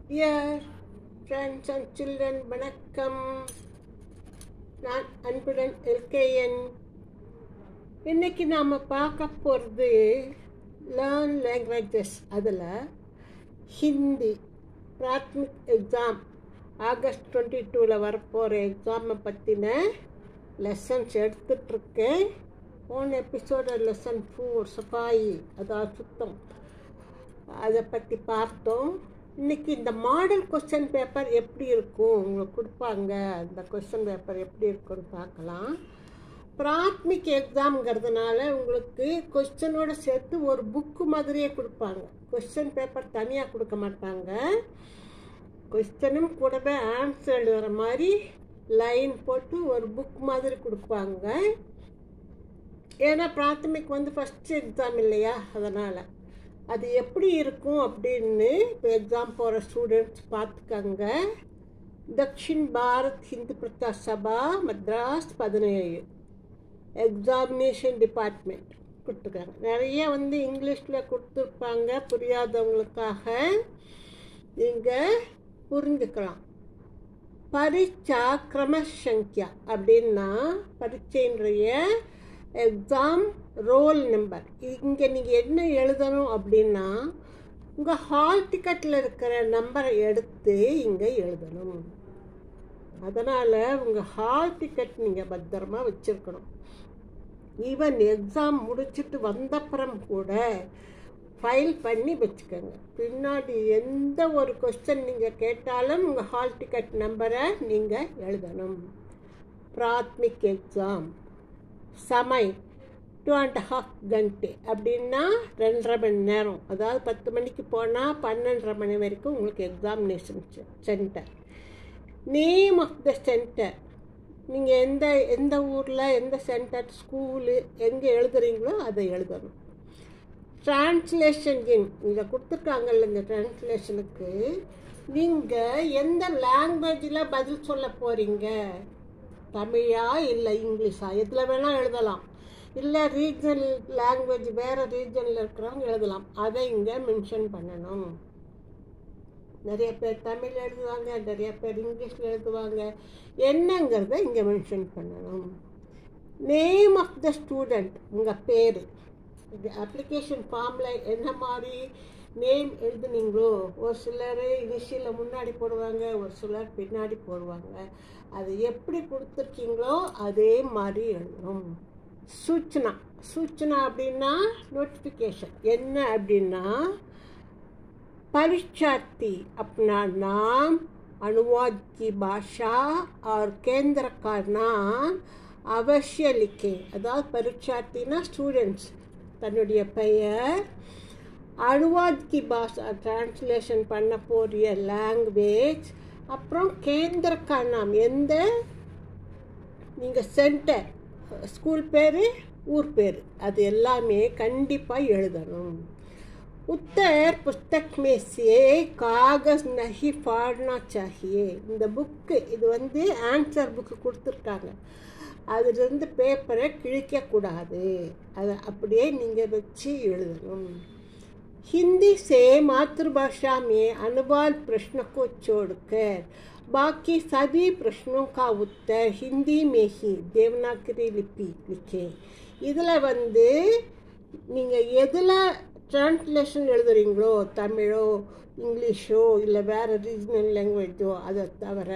dear friends and children வணக்கம் நான் அன்புடன் எல்கேஎன் இன்னைக்கு நாம் பார்க்க போகிறது லேர்ன் லாங்குவேஜஸ் அதில் Hindi Prathmik exam August twenty டூவில் வரப்போகிற எக்ஸாமை பற்றின லெசன்ஸ் எடுத்துட்ருக்கேன் போன எபிசோட லெசன் ஃபோர் சஃபாயி அதாவது சுத்தம் அதை பற்றி பார்த்தோம் இன்னைக்கு இந்த மாடல் கொஸ்டின் பேப்பர் எப்படி இருக்கும் உங்களுக்கு கொடுப்பாங்க அந்த கொஸ்டின் பேப்பர் எப்படி இருக்கும்னு பார்க்கலாம் பிராத்மிக் எக்ஸாம்ங்கிறதுனால உங்களுக்கு கொஸ்டினோட சேர்த்து ஒரு புக்கு மாதிரியே கொடுப்பாங்க கொஸ்டின் பேப்பர் தனியாக கொடுக்க மாட்டாங்க கொஸ்டினும் கூடவே ஆன்சர் எழுதுகிற மாதிரி லைன் போட்டு ஒரு புக் மாதிரி கொடுப்பாங்க ஏன்னா பிராத்தமிக் வந்து ஃபஸ்ட் எக்ஸாம் இல்லையா அதனால் அது எப்படி இருக்கும் அப்படின்னு இப்போ எக்ஸாம் போகிற ஸ்டூடெண்ட்ஸ் பார்த்துக்கங்க தக்ஷின் பாரத் ஹிந்து பிரதா சபா மத்ராஸ் பதினேழு எக்ஸாமினேஷன் டிபார்ட்மெண்ட் கொடுத்துருக்காங்க நிறைய வந்து இங்கிலீஷில் கொடுத்துருப்பாங்க புரியாதவங்களுக்காக நீங்கள் புரிஞ்சுக்கலாம் பரீட்சா கிரமசங்கியா அப்படின்னா பரீட்சைன்றைய எக்ஸாம் ரோல் நம்பர் இங்கே நீங்கள் என்ன எழுதணும் அப்படின்னா உங்கள் ஹால் டிக்கெட்டில் இருக்கிற நம்பரை எடுத்து இங்கே எழுதணும் அதனால் உங்கள் ஹால் டிக்கெட் நீங்கள் பத்திரமா வச்சுருக்கணும் ஈவன் எக்ஸாம் முடிச்சுட்டு வந்தப்புறம் கூட ஃபைல் பண்ணி வச்சுக்கோங்க பின்னாடி எந்த ஒரு கொஸ்டின் நீங்கள் கேட்டாலும் உங்கள் ஹால் டிக்கெட் நம்பரை நீங்கள் எழுதணும் பிராத்மிக் எக்ஸாம் சமை டூ அண்ட் ஹாஃப் கண்டே அப்படின்னா ரெண்டரை மணி நேரம் அதாவது பத்து மணிக்கு போனால் பன்னெண்டரை மணி வரைக்கும் உங்களுக்கு examination centre name of the centre நீங்கள் எந்த எந்த ஊரில் எந்த சென்டர் ஸ்கூலு எங்கே எழுதுறீங்களோ அதை எழுதணும் டிரான்ஸ்லேஷன் இன் இங்கே கொடுத்துருக்காங்கல்ல இந்த டிரான்ஸ்லேஷனுக்கு நீங்கள் எந்த லாங்குவேஜில் பதில் சொல்ல போகிறீங்க தமிழா இல்லை இங்கிலீஷா எதில் வேணால் எழுதலாம் இல்லை ரீஜனல் லாங்குவேஜ் வேறு ரீஜனில் இருக்கிறவங்க எழுதலாம் அதை இங்கே மென்ஷன் பண்ணணும் நிறைய பேர் தமிழ் எழுதுவாங்க நிறைய பேர் இங்கிலீஷில் எழுதுவாங்க என்னங்கிறத இங்கே மென்ஷன் பண்ணணும் நேம் ஆஃப் த ஸ்டூடெண்ட் உங்கள் பேர் இது அப்ளிகேஷன் ஃபார்மில் என்ன மாதிரி நேம் எழுதுனீங்களோ ஒரு சிலர் இனிஷியலில் முன்னாடி போடுவாங்க ஒரு சிலர் பின்னாடி போடுவாங்க அது எப்படி கொடுத்துருக்கீங்களோ அதே மாதிரி எழுதணும் சூச்சனா சூச்சனா அப்படின்னா நோட்டிஃபிகேஷன் என்ன அப்படின்னா परीक्षार्थी अपना नाम अनुवाद की भाषा और केंद्र का नाम அவசிய லிக்கே அதாவது பரீட்சார்த்தினா ஸ்டூடெண்ட்ஸ் தன்னுடைய பெயர் அனுவாத் கி பாஷா டிரான்ஸ்லேஷன் பண்ண போகிற லாங்குவேஜ் அப்புறம் கேந்திர நாம் எந்த நீங்கள் சென்டர் ஸ்கூல் பேர் ஊர் பேர் அது எல்லாமே கண்டிப்பாக எழுதணும் उत्तर पुस्तक में से कागज नहीं फाड़ना चाहिए இந்த புக்கு இது வந்து ஆன்சர் புக்கு கொடுத்துருக்காங்க அதுலேருந்து பேப்பரை கிழிக்கக்கூடாது அதை அப்படியே நீங்கள் வச்சு எழுதணும் हिंदी से मातृभाषा में अनुवाद प्रश्न को छोड़कर बाकी सभी प्रश्नों का उत्तर हिंदी में ही देवनागरी लिपि लिखें இதில் வந்து நீங்கள் எதில் டிரான்ஸ்லேஷன் எழுதுறீங்களோ தமிழோ இங்கிலீஷோ இல்லை வேறு ரீஜனல் லாங்குவேஜோ அதை தவிர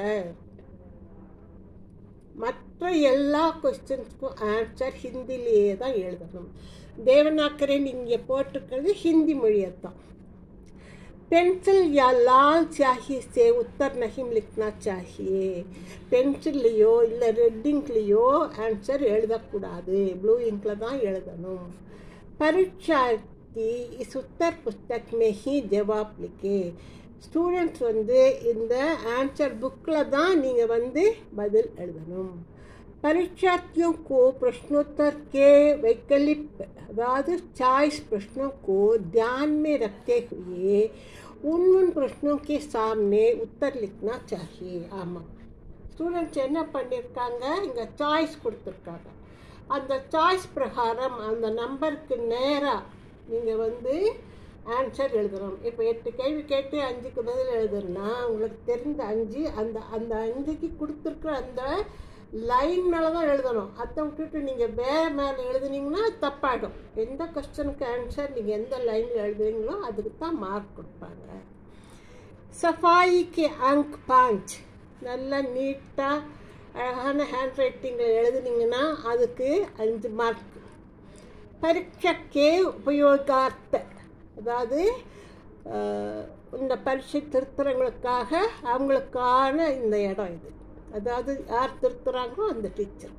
மற்ற எல்லா கொஸ்டின்ஸ்க்கும் ஆன்சர் ஹிந்திலேயே தான் எழுதணும் தேவநாக்கரை நீங்கள் போட்டிருக்கிறது ஹிந்தி மொழியைத்தான் पेंसिल या लाल स्याही से उत्तर नहीं लिखना चाहिए பென்சில்லையோ இல்லை ரெட் இங்க்லேயோ ஆன்சர் எழுதக்கூடாது ப்ளூ இங்கில் தான் எழுதணும் பரீட்சார்த்தி இஸ் உத்தர் புஸ்தக் மே ஹி ஜவாப் லிக்கே ஸ்டூடெண்ட்ஸ் வந்து இந்த ஆன்சர் புக்கில் தான் நீங்கள் வந்து பதில் எழுதணும் परीक्षार्थियों को प्रश्नोत्तर के वैकल्पिक अर्थात चॉइस प्रश्नों को ध्यान में रखते हुए उन उन प्रश्नों के सामने उत्तर लिखना चाहिए ஆமாம் ஸ்டூடெண்ட்ஸ் என்ன பண்ணியிருக்காங்க இங்கே சாய்ஸ் கொடுத்துருக்காங்க அந்த சாய்ஸ் பிரகாரம் அந்த நம்பருக்கு நேராக நீங்கள் வந்து ஆன்சர் எழுதணும் இப்போ எட்டு கேள்வி கேட்டு அஞ்சுக்கு பதில் எழுதுனா உங்களுக்கு தெரிந்த அஞ்சு அந்த அந்த அஞ்சுக்கு கொடுத்துருக்குற அந்த லைன் மேலே தான் எழுதணும் அதை விட்டுட்டு நீங்கள் வேறு மேலே எழுதுனீங்கன்னா தப்பாயிடும் எந்த கொஸ்டனுக்கு ஆன்சர் நீங்கள் எந்த லைனில் எழுதுறீங்களோ அதுக்கு தான் மார்க் கொடுப்பாங்க சஃபாயிக்கு அங்க் பாஞ்ச் நல்லா நீட்டாக அழகான ஹேண்ட் ரைட்டிங்கில் எழுதுனீங்கன்னா அதுக்கு அஞ்சு மார்க் பரீட்சைக்கே உபயோகார்த்த அதாவது அஹ், இந்த பரீட்சை திருத்துறவங்களுக்காக அவங்களுக்கான இந்த இடம் இது அதாவது யார் திருத்துறாங்களோ அந்த டீச்சருக்கு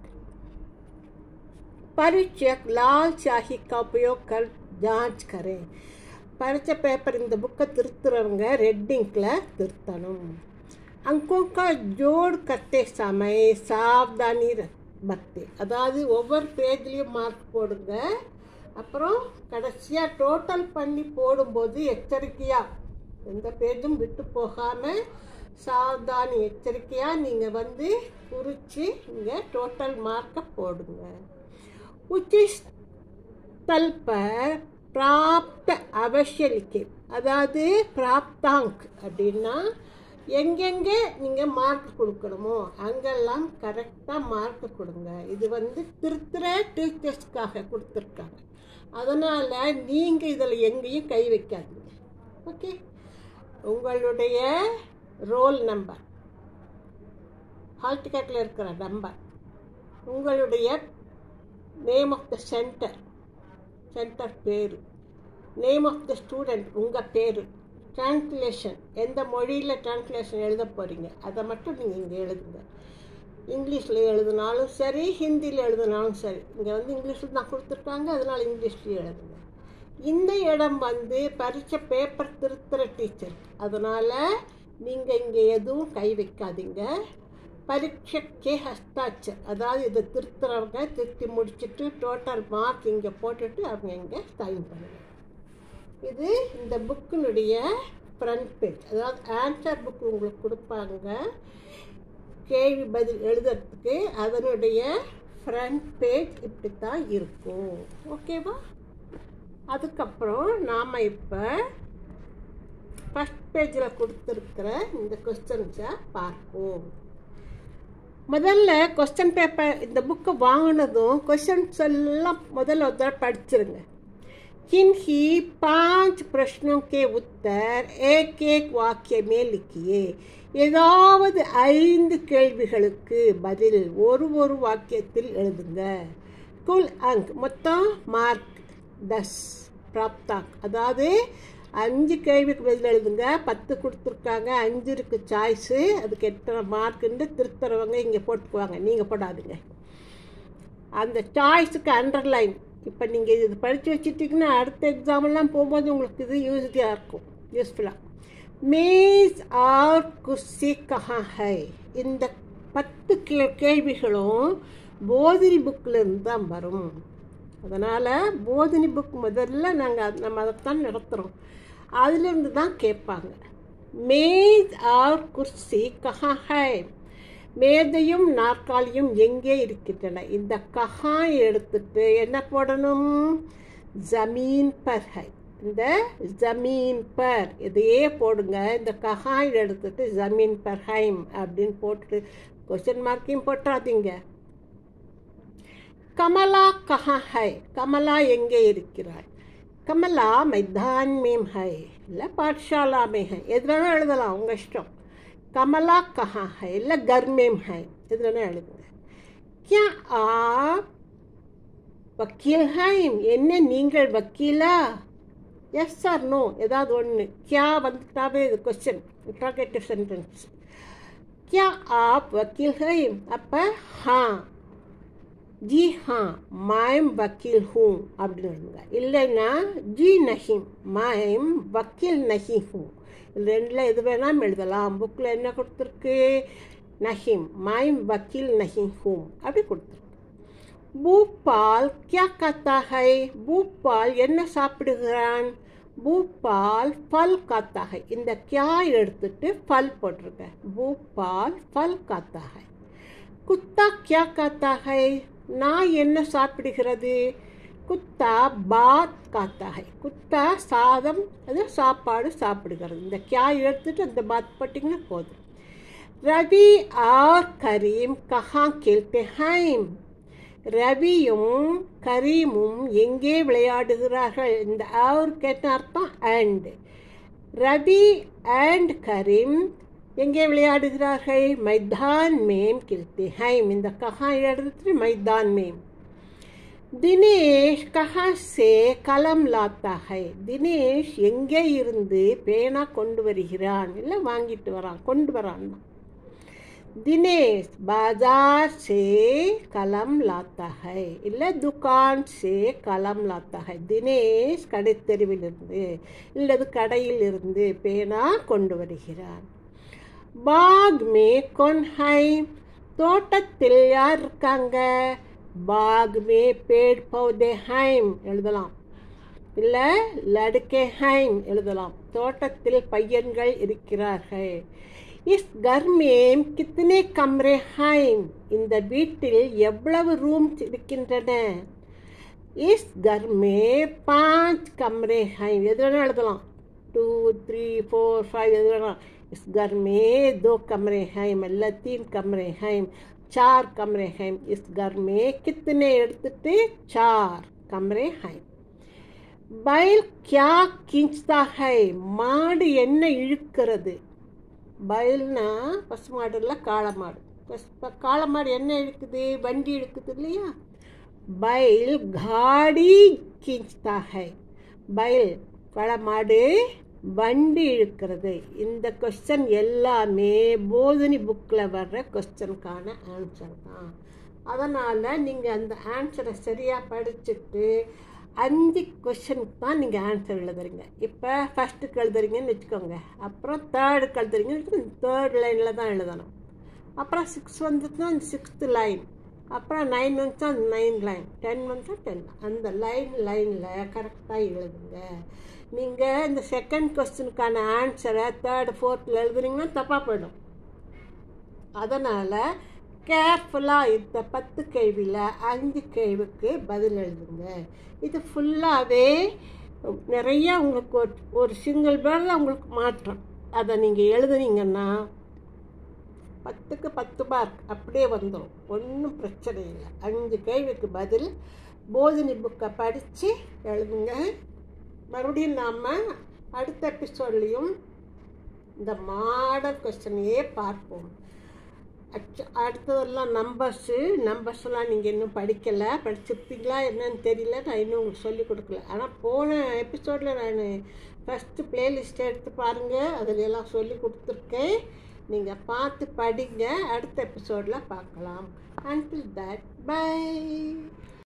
परीक्षक लाल स्याही का उपयोग कर जांच करें பரீட்சை பேப்பர் இந்த புக்கை திருத்துறவங்க ரெட் இங்கில் திருத்தணும் अंकों का जोड़ करते समय सावधानी பக்தி அதாவது ஒவ்வொரு பேஜ்லேயும் மார்க் போடுங்க அப்புறம் கடைசியாக டோட்டல் பண்ணி போடும்போது எச்சரிக்கையாக எந்த பேஜும் விட்டு போகாமல் சாவதானி எச்சரிக்கையாக நீங்கள் வந்து குறித்து இங்கே டோட்டல் மார்க்கை போடுங்க उचित स्थल पर प्राप्त अवश्य लिखे அதாவது பிராப்தாங்க் அப்படின்னா எங்கெங்கே நீங்கள் மார்க் கொடுக்கணுமோ அங்கெல்லாம் கரெக்டாக மார்க் கொடுங்க இது வந்து திருத்துற டீச்சர்ஸ்க்காக கொடுத்துருக்காங்க அதனால் நீங்கள் இதில் எங்கேயும் கை வைக்காதீங்க ஓகே உங்களுடைய ரோல் நம்பர் ஹால் டிக்கெட்டில் இருக்கிற நம்பர் உங்களுடைய name of the centre centre பேர் நேம் ஆஃப் த ஸ்டூடெண்ட் உங்கள் பேர் டிரான்ஸ்லேஷன் எந்த மொழியில் டிரான்ஸ்லேஷன் எழுத போகிறீங்க அதை மட்டும் நீங்கள் இங்கே எழுதுங்க இங்கிலீஷில் எழுதினாலும் சரி ஹிந்தியில் எழுதினாலும் சரி இங்கே வந்து இங்கிலீஷில் தான் கொடுத்துருக்காங்க அதனால் இங்கிலீஷ்லேயும் எழுதுங்க இந்த இடம் வந்து பரீட்சை பேப்பர் திருத்துற டீச்சர் அதனால் நீங்கள் இங்கே எதுவும் கை வைக்காதீங்க பரீட்சைக்கே ஹஸ்தாட்சர் அதாவது இதை திருத்துறவங்க திருத்தி முடிச்சுட்டு டோட்டல் மார்க் இங்கே போட்டுட்டு அவங்க இங்கே சைன் பண்ணுங்க இது இந்த புக்கினுடைய ஃப்ரண்ட் பேஜ் அதாவது ஆன்சர் புக் உங்களுக்கு கொடுப்பாங்க கேள்வி பதில் எழுதுறதுக்கு அதனுடைய ஃப்ரண்ட் பேஜ் இப்படி தான் இருக்கும் ஓகேவா அதுக்கப்புறம் நாம் இப்போ ஃபஸ்ட் பேஜில் கொடுத்துருக்கிற இந்த கொஸ்டின்ஸை பார்ப்போம் முதல்ல கொஸ்டின் பேப்பர் இந்த புக்கை வாங்கினதும் கொஸ்டின்ஸ் எல்லாம் முதல்ல ஒரு தடவை படிச்சிருங்க किन्हीं पांच प्रश्नों के उत्तर एक एक वाक्य में लिखिए ஏதாவது ஐந்து கேள்விகளுக்கு பதில் ஒரு ஒரு வாக்கியத்தில் எழுதுங்க குல் அங்க் மொத்தம் மார்க் தஸ் பிராப்தாக் அதாவது அஞ்சு கேள்விக்கு பதில் எழுதுங்க பத்து கொடுத்துருக்காங்க அஞ்சு இருக்கு சாய்ஸு அதுக்கு எத்தனை மார்க்குன்னு திருத்துறவங்க இங்கே போட்டுக்குவாங்க நீங்கள் போடாதுங்க அந்த சாய்ஸுக்கு அண்டர்லைன் இப்போ நீங்கள் இது படித்து வச்சுட்டிங்கன்னா அடுத்த எக்ஸாமெல்லாம் போகும்போது உங்களுக்கு இது யூஸ்ஃபுல்லாக இருக்கும் யூஸ்ஃபுல்லாக மேஸ் ஆர் குர்சி கஹா ஹை இந்த பத்து கே கேள்விகளும் போதினி புக்கிலேருந்து தான் வரும் அதனால் போதினி புக் முதல்ல நாங்கள் நம்ம அதைத்தான் நடத்துகிறோம் அதுலேருந்து தான் கேட்பாங்க மேஸ் ஆர் குர்சி கஹா ஹை மேதையும் நாற்காலியும் எங்கே இருக்கின்றன இந்த கஹா எடுத்துட்டு என்ன போடணும் ஜமீன் பர் ஹை இந்த ஜமீன் பர் இதையே போடுங்க இந்த கஹாய் எடுத்துட்டு ஜமீன் பர் ஹைம் அப்படின்னு போட்டுட்டு கொஸ்டின் மார்க்கையும் போட்டுறாதீங்க கமலா கஹா ஹை கமலா எங்கே இருக்கிறாள் கமலா மைதான் மேம் ஹை இல்லை பாட்ஷாலா மே ஹை எது வேணால் எழுதலாம் உங்கள் இஷ்டம் कमला कहाँ है இல்லை கர்மேம் है இதில் எழுதுங்க क्या आप வக்கீல் ஹைம் என்ன நீங்கள் வக்கீலா எஸ் சார் நோ ஏதாவது ஒன்று கியா வந்துட்டாவே இது கொஸ்டின் இன்ட்ராகேட்டிவ் சென்டென்ஸ் क्या आप वकील हैं அப்போ हाँ ஜி ஹா மாயம் வக்கீல் ஹூ அப்படின்னு எழுதுங்க இல்லைன்னா ஜி நஹீம் மாயம் வக்கீல் நஹி ஹூ ரெண்டில் எது வேணாலும் எழுதலாம் புக்கில் என்ன கொடுத்துருக்கு நஹீம் மாயம் வக்கீல் நஹி ஹூ அப்படி கொடுத்துருக்கு பூப்பால் கியா காத்தா ஹை பூப்பால் என்ன சாப்பிடுகிறான் பூப்பால் ஃபல் காத்தா ஹை இந்த கியா எடுத்துட்டு ஃபல் போட்டிருக்க பூப்பால் ஃபல் காத்தா ஹை குத்தா கியா காத்தா ஹை நாய் என்ன சாப்பிடுகிறது குத்தா பாத் காத்தா ஹை குத்தா சாதம் அது சாப்பாடு சாப்பிடுகிறது இந்த கியா எடுத்துட்டு அந்த பாத் போட்டிங்கன்னா போதும் ரவி ஆர் கரீம் கஹா கேள்தே ஹைம் ரவியும் கரீமும் எங்கே விளையாடுகிறார்கள் இந்த ஆர் கேட்ட அர்த்தம் அண்ட் ரவி அண்ட் கரீம் எங்கே விளையாடுகிறார்கள் மைதான் மேம் கில்தி ஹைம் இந்த கஹா எடுத்துட்டு மைதான் மேம் தினேஷ் கஹா சே கலம் லாத்தா ஹை தினேஷ் எங்கே இருந்து பேனா கொண்டு வருகிறான் இல்லை வாங்கிட்டு வரான் கொண்டு வரான் दिनेश बाजार से कलम लाता है இல்லை துகான் சே கலம் லாத்தா ஹை தினேஷ் கடைத்தெருவிலிருந்து இல்லது கடையில் இருந்து பேனா கொண்டு வருகிறார் பாக் மே கொன் ஹை தோட்டத்தில் யார் இருக்காங்க பாக் மே பேட் பௌதே ஹைம் எழுதலாம் இல்லை லடுக்கே ஹைம் எழுதலாம் தோட்டத்தில் பையன்கள் இருக்கிறார்கள் இஸ் கர்மேம் கித்தனை கம்ரே ஹைம் இந்த வீட்டில் எவ்வளவு ரூம்ஸ் இருக்கின்றன இஸ் கர்மே பாஞ்ச் கம்ரே ஹைம் எது வேணால் எழுதலாம் டூ த்ரீ ஃபோர் ஃபைவ் எது வேணாம் इस घर में दो कमरे हैं मतलब तीन कमरे हैं चार कमरे हैं इस घर में कितने எடுத்துட்டு चार कमरे हैं बैल क्या खींचता है மாடு என்ன இழுக்கிறது பயில்னா பசு மாடு இல்லை காளை மாடு பஸ் காளை மாடு என்ன இழுக்குது வண்டி இழுக்குது இல்லையா பயில் காடி கீஞ்ச்தா ஹை பயில் காளை மாடு வண்டி இழுக்கிறது இந்த கொஸ்டின் எல்லாமே போதினி புக்கில் வர்ற கொஸ்டினுக்கான ஆன்சர் தான் அதனால் நீங்கள் அந்த ஆன்சரை சரியாக படிச்சுட்டு அஞ்சு கொஷனுக்கு தான் நீங்கள் ஆன்சர் எழுதுறீங்க இப்போ ஃபஸ்ட்டுக்கு எழுதுறீங்கன்னு வச்சுக்கோங்க அப்புறம் தேர்டுக்கு எழுதுறீங்கன்னு தேர்ட் லைனில் தான் எழுதணும் அப்புறம் சிக்ஸ் வந்துச்சுன்னா அந்த சிக்ஸ்த்து லைன் அப்புறம் நைன் வந்துச்சா அந்த நைன் லைன் டென் வந்துச்சா டென் அந்த லைன் லைனில் கரெக்டாக எழுதுங்க நீங்கள் இந்த செகண்ட் கொஸ்டினுக்கான ஆன்சரை தேர்டு ஃபோர்த்தில் எழுதுனீங்கன்னா தப்பாக போயிடும் அதனால் கேர்ஃபுல்லாக இந்த பத்து கேள்வியில் அஞ்சு கேள்விக்கு பதில் எழுதுங்க இது ஃபுல்லாகவே நிறைய உங்களுக்கு ஒரு ஒரு சிங்கிள் பேரில் உங்களுக்கு மாற்றம் அதை நீங்கள் எழுதுனீங்கன்னா பத்துக்கு பத்து மார்க் அப்படியே வந்துடும் ஒன்றும் பிரச்சனை இல்லை அஞ்சு கேள்விக்கு பதில் போதினி புக்கை படித்து எழுதுங்க மறுபடியும் நாம் அடுத்த எபிசோட்லேயும் இந்த மாடல் கொஸ்டினையே பார்ப்போம் அச்சு அடுத்ததெல்லாம் நம்பர்ஸு நம்பர்ஸ்லாம் நீங்கள் இன்னும் படிக்கலை படிச்சிருப்பீங்களா என்னன்னு தெரியல நான் இன்னும் உங்களுக்கு சொல்லிக் கொடுக்கல ஆனால் போன எபிசோடில் நான் ஃபஸ்ட்டு ப்ளேலிஸ்ட் எடுத்து பாருங்கள் அதில் எல்லாம் சொல்லி கொடுத்துருக்கேன் நீங்கள் பார்த்து படிங்க அடுத்த எபிசோடில் பார்க்கலாம் அன்டில் தட் பை